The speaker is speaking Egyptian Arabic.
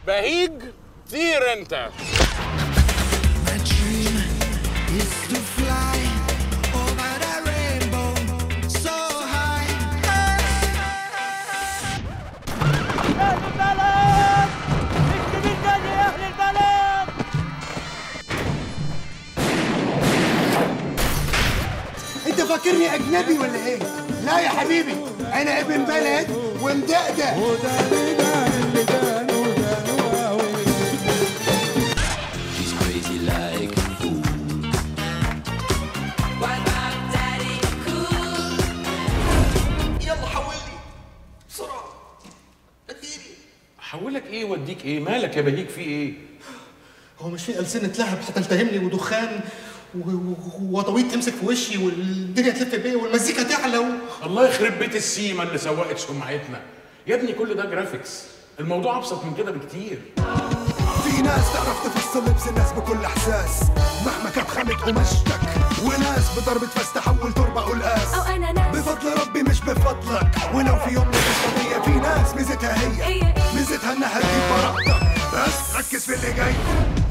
بهيج طير انت My dream is to fly over the rainbow so high. أهل البلد اكتب النادي يا أهل البلد انت فاكرني اجنبي ولا ايه؟ لا يا حبيبي انا ابن بلد ومدقدق She's crazy like a fool. يلا حولني بسرعه اديني احولك ايه واديك ايه مالك يا بهيج في ايه هو مش في ألسنة لهب هتلتهمني ودخان و- و- وطويت تمسك في وشي والدنيا تلف بيا والمزيكا تعلى و... الله يخرب بيت السيما اللي سوقت سمعتنا يا ابني كل ده جرافيكس الموضوع ابسط من كده بكتير في ناس تعرف تفصل لبس الناس بكل احساس مهما كانت خامة قماشتك وناس بضربة فاس تحول تربة قلقاس أو أنا ناس بفضل ربي مش بفضلك ولو في يوم مش قضية في ناس ميزتها هي هي إيه؟ ميزتها انها تجيب براءتك بس ركز في اللي جاي